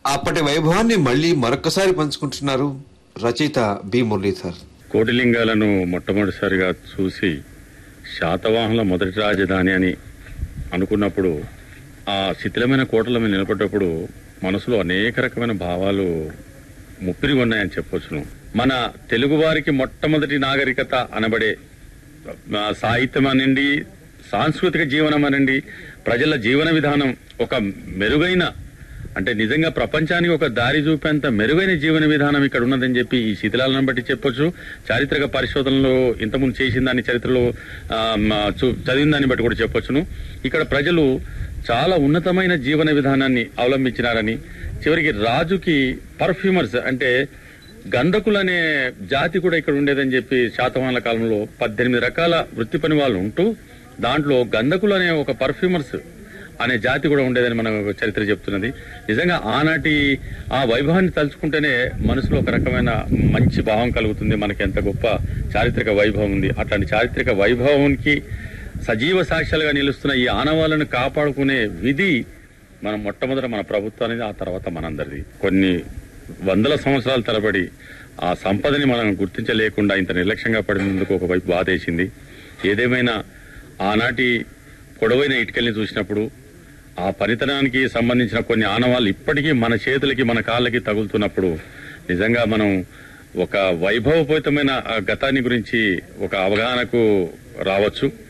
అప్పటి వైభవాన్ని మళ్ళీ మరొకసారి పంచుకుంటున్నారు రచయిత బి మురళీధర్ కోటిలింగాలను మొట్టమొదటిసారిగా చూసి శాతవాహనుల మొదటి రాజధాని అని అనుకున్నప్పుడు ఆ శిథిలమైన కోటల మీద నిలబడ్డప్పుడు మనసులో అనేక రకమైన భావాలు ముప్పిరి ఉన్నాయని చెప్పొచ్చును మన తెలుగు వారికి మొట్టమొదటి నాగరికత అనబడే ఆ, సాహిత్యం అనండి సాంస్కృతిక జీవనం అనండి ప్రజల జీవన విధానం ఒక మెరుగైన అంటే నిజంగా ప్రపంచానికి ఒక దారి చూపేంత మెరుగైన జీవన విధానం ఇక్కడ ఉన్నదని చెప్పి ఈ శిథిలాలను బట్టి చెప్పొచ్చు చారిత్రక పరిశోధనలో ఇంతకుముందు చేసిన దాని చరిత్రలో ఆ, మ, చూ- చదివిన దాన్ని బట్టి కూడా చెప్పొచ్చును ఇక్కడ ప్రజలు చాలా ఉన్నతమైన జీవన విధానాన్ని అవలంబించినారని చివరికి రాజుకి పర్ఫ్యూమర్స్ అంటే గంధకులు అనే జాతి కూడా ఇక్కడ ఉండేదని చెప్పి శాతవాహనుల కాలంలో పద్దెనిమిది రకాల వృత్తి పని వాళ్ళు ఉంటూ దాంట్లో గంధకులు అనే ఒక పర్ఫ్యూమర్స్ అనే జాతి కూడా ఉండేదని మన చరిత్ర చెప్తున్నది నిజంగా ఆనాటి ఆ వైభవాన్ని తలుచుకుంటేనే మనసులో ఒక రకమైన మంచి భావం కలుగుతుంది మనకి ఎంత గొప్ప చారిత్రక వైభవం ఉంది అట్లాంటి చారిత్రక వైభవానికి సజీవ సాక్ష్యాలుగా నిలుస్తున్న ఈ ఆనవాళ్ళను కాపాడుకునే విధి మనం మొట్టమొదట మన ప్రభుత్వానికి ఆ తర్వాత మనందరిది కొన్ని వందల సంవత్సరాల తరబడి ఆ సంపదని మనం గుర్తించలేకుండా ఇంత నిర్లక్ష్యంగా పడినందుకు ఒకవైపు బాధేసింది ఏదేమైనా ఆనాటి పొడవైన ఇటుకల్ని చూసినప్పుడు ఆ పనితనానికి సంబంధించిన కొన్ని ఆనవాళ్ళు ఇప్పటికీ మన చేతులకి మన కాళ్ళకి తగులుతున్నప్పుడు నిజంగా మనం ఒక వైభవపూరితమైన ఆ గతాన్ని గురించి ఒక అవగాహనకు రావచ్చు